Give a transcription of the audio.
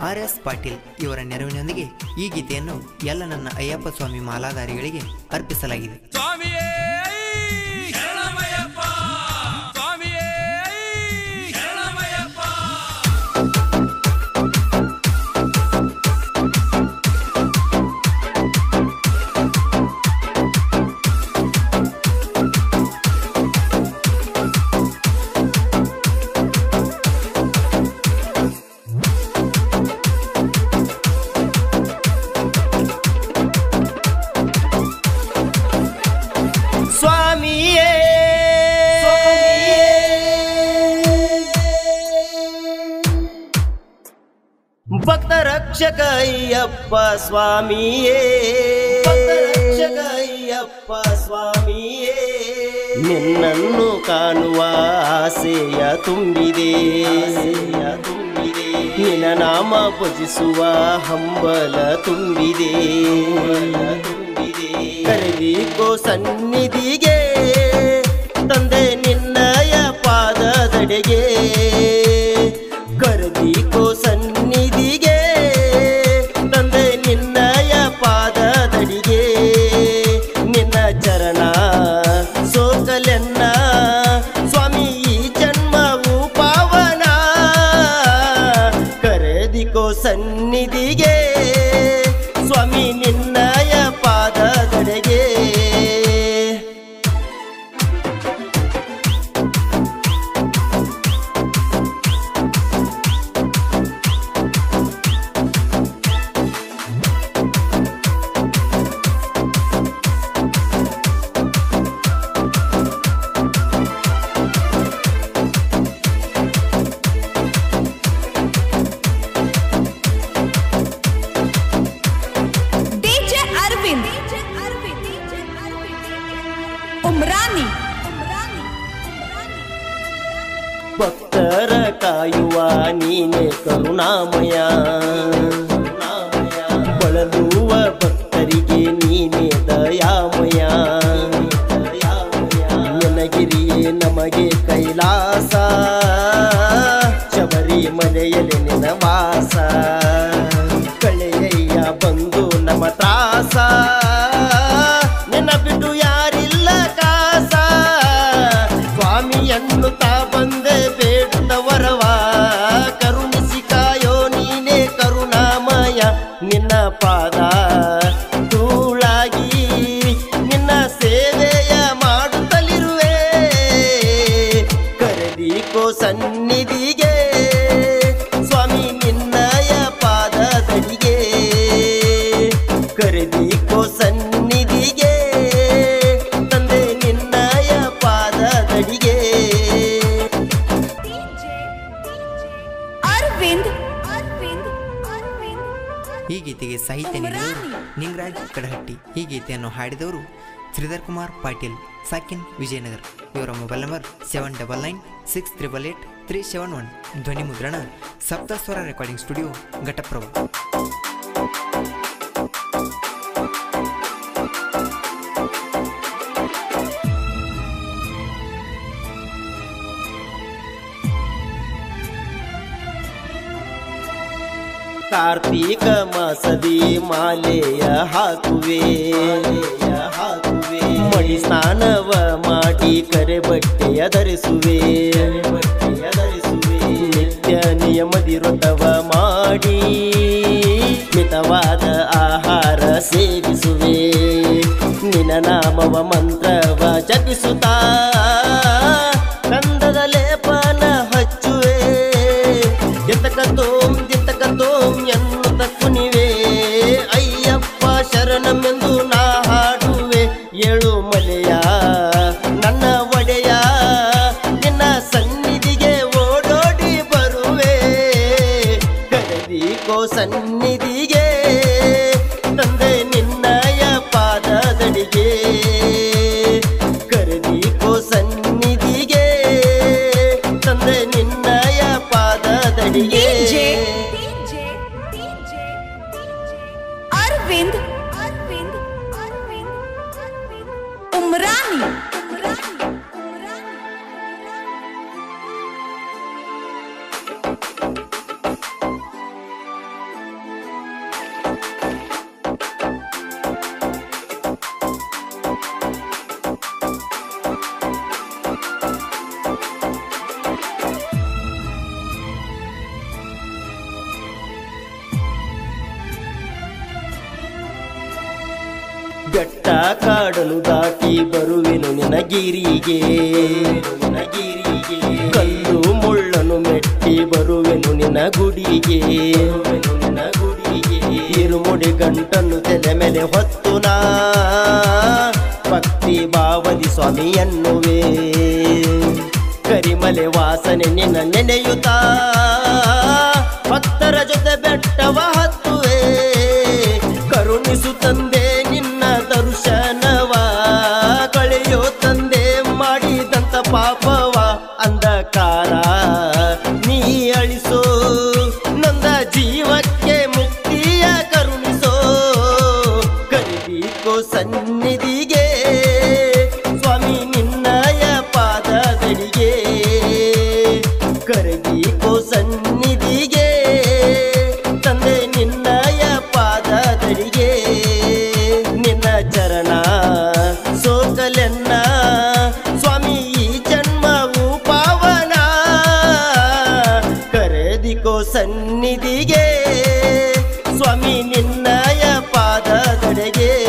R S Patil ಇವರ ನೆರವಿನೊಂದಿಗೆ ಈ ಗೀತೆಯನ್ನು ಎಲ್ಲ ನನ್ನ ಅಯ್ಯಪ್ಪ ಸ್ವಾಮಿ ಮಾಲಾಧಾರಿಗಳಿಗೆ ಅರ್ಪಿಸಲಾಗಿದೆ ಸ್ವಾಮಿಯೇ ಶರಣಮಯ್ಯಪ್ಪ ಸ್ವಾಮಿಯೇ ಶರಣಮಯ್ಯಪ್ಪ ಸ್ವಾಮಿಯೇ ಭಕ್ತ ರಕ್ಷಕ ಅಯ್ಯಪ್ಪ ಸ್ವಾಮಿಯೇ ಭಕ್ತ ರಕ್ಷಕ ಅಯ್ಯಪ್ಪ ಸ್ವಾಮಿಯೇ ನಿನ್ನನ್ನು ಕಾಣುವ ಆಸೆಯ ತುಂಬಿದೆ ಆಸೆಯ ತುಂಬಿದೆ ನಿನ್ನ ನಾಮ ಭಜಿಸುವ ಹಂಬಲ ತುಂಬಿದೆ ತುಂಬಿದೆ ಕರೆದೀಕೋ ಸನ್ನಿಧಿಗೆ ತಂದೆ ನಿನ್ನಯ ಪಾದದಡೆಗೆ ಕರೆದೀಕೋ ಸನ್ನಿಧಿಗೆ ತಂದೆ ನಿನ್ನಯ ಪಾದದಡಿಗೆ ನಿನ್ನ ಚರಣ ಸೋಕಲೆನ್ನ ಸ್ವಾಮಿ ಈ ಜನ್ಮವು ಪಾವನ ಕರೆದಿಕೋ ಸನ್ನಿಧಿಗೆ ಸ್ವಾಮಿ ನಿನ್ನಯ ಪಾದದಡೆಗೆ DJ Arvind. Umrani. ಭಕ್ತರ ಕಾಯುವ ನೀನೆ ಕರುಣಾಮಯ ಬಳಲುವ ಭಕ್ತರಿಗೆ ನೀನೆ ದಯಾಮಯ ನಿನಗಿರಿಯೇ ನಮಗೆ ಕೈಲಾಸ ಶಬರಿ ಮನೆಯಲ್ಲಿ ನಿನ ವಾಸ ಕಳೆಯಯ್ಯ ಬಂದು ನಮ್ಮ ತ್ರಾಸ ನಿನ್ನ ಬಿಟ್ಟು ಯಾರಿಲ್ಲ ಕಾಸ ಸ್ವಾಮಿಯನ್ನು ತಾ ಬಂದೆ ಬೇಡುತ್ತವರವ ಕರುಣಿಸಿ ಕಾಯೋ ನೀನೇ ಕರುಣಾಮಯ ನಿನ್ನ ಪಾದ ಧೂಳಾಗಿ ನಿನ್ನ ಸೇವೆಯ ಮಾಡುತ್ತಲಿರುವೆ ಕರೆದೀಕೋ ಸನ್ನಿಧಿಗೆ ಸ್ವಾಮಿ ನಿನ್ನಯ ಪಾದದಡಿಗೆ ಕರೆದೀಕೋ ಸನ್ನಿಧಿಗೆ ತಂದೆ ನಿನ್ನಯ ಪಾದದಡಿಗೆ Arvind. Arvind. Arvind. ಈ ಗೀತೆಗೆ ಸಾಹಿತ್ಯ ನೀಡಿದವರು ನಿಂಗರಾಜ್ ಕಡಹಟ್ಟಿ ಈ ಗೀತೆಯನ್ನು ಹಾಡಿದವರು ಶ್ರೀಧರ್ ಕುಮಾರ್ ಪಾಟೀಲ್ ಸಾಕಿನ್ ವಿಜಯನಗರ್ ಇವರ mobile number seven double nine six triple eight three seven one ಧ್ವನಿ ಮುದ್ರಣ ಸಪ್ತಸ್ವರ ರೆಕಾರ್ಡಿಂಗ್ ಸ್ಟುಡಿಯೋ ಘಟಪ್ರಭು ಕಾರ್ತೀಕ ಮಾಸದಿ ಮಾಲೆಯ ಹಾಕುವೆ ಹಾಕುವೆ ಮಡಿ ಸ್ನಾನವ ಮಾಡಿ ಕರೆ ಬಟ್ಟೆಯ ಧರಿಸುವೆ ಬಟ್ಟೆಯ ಧರಿಸುವೆ ನಿತ್ಯ ನಿಯಮದಿ ವ್ರತವ ಮಾಡಿ ಮಿತವಾದ ಆಹಾರ ಸೇವಿಸುವೆ ನಿನ ನಾಮವ ಮಂತ್ರವ ಜಪಿಸುತ್ತಾ ಕಂದದ ಲೇಪನ ಹಚ್ಚುವೆ ದಿಂತಕತೋಂ ದಿಂತಕತೋಂ ಎನ್ನುತ್ತ ಕುಣಿವೆ ಅಯ್ಯಪ್ಪ ಶರಣಮೆಂದು ನಾ ಹಾಡುವೆ ಏಳು ಮಲೆಯ ನನ್ನ ಒಡೆಯ ನಿನ್ನ ಸನ್ನಿಧಿಗೆ ಓಡೋಡಿ ಬರುವೆ ಕರೆದೀಕೋ ಸನ್ನಿಧಿಗೆ ತಂದೆ ನಿನ್ನಯ ಪಾದದಡಿಗೆ ಕರೆದೀಕೋ ಸನ್ನಿಧಿಗೆ ತಂದೆ ನಿನ್ನಯ ಪಾದದಡಿಗೆ DJ. DJ. DJ. Arvind. Arvind. Arvind. Arvind. Umrani. Umrani. Umrani. ಬೆಟ್ಟ ಕಾಡಲು ದಾಟಿ ಬರುವೆನು ನಿನಗಿರಿಗೆ ನಿನಗಿರಿಗೆ ಕಲ್ಲು ಮುಳ್ಳನು ಮೆಟ್ಟಿ ಬರುವೆನು ನಿನ್ನ ಗುಡಿಗೆ ನಿನ್ನ ಗುಡಿಗೆ ಇರುಮುಡಿ ಗಂಟನ್ನು ತಲೆ ಮೇಲೆ ಹೊತ್ತು ನಾ ಭಕ್ತಿ ಭಾವದಿ ಸ್ವಾಮಿ ಎನ್ನುವೆ ಕರಿಮಲೆ ವಾಸನೆ ನಿನ್ನ ನೆನೆಯುತ್ತಾ ಭಕ್ತರ ಜೊತೆ ಬೆಟ್ಟವ ಹತ್ತುವೆ ಕರುಣಿಸು ತಂದೆ ನಿನ್ನ ದರ್ಶನವ ಕಳೆಯೋ ತಂದೆ ಮಾಡಿದಂತ ಪಾಪವ ಅಂಧಕಾರ ನೀ ಅಳಿಸೋ ನೊಂದ ಜೀವಕ್ಕೆ ಮುಕ್ತಿಯ ಕರುಣಿಸೋ ಕರಿಬೇಕೋ ಸನ್ನಿಧಿಗೆ ಸ್ವಾಮಿ ನಿನ್ನಯ ಪಾದದಡಿಗೆ ಕರಗೀಕೋ ಸನ್ನಿಧಿಗೆ ತಂದೆ ನಿನ್ನಯ ಪಾದದಡಿಗೆ ನಿನ್ನ ಚರಣ ಸೋಕಲೆನ್ನ ಸ್ವಾಮಿ ಈ ಜನ್ಮವು ಪಾವನ ಕರೆದಿಕೋ ಸನ್ನಿಧಿಗೆ ಸ್ವಾಮಿ ನಿನ್ನಯ ಪಾದದಡೆಗೆ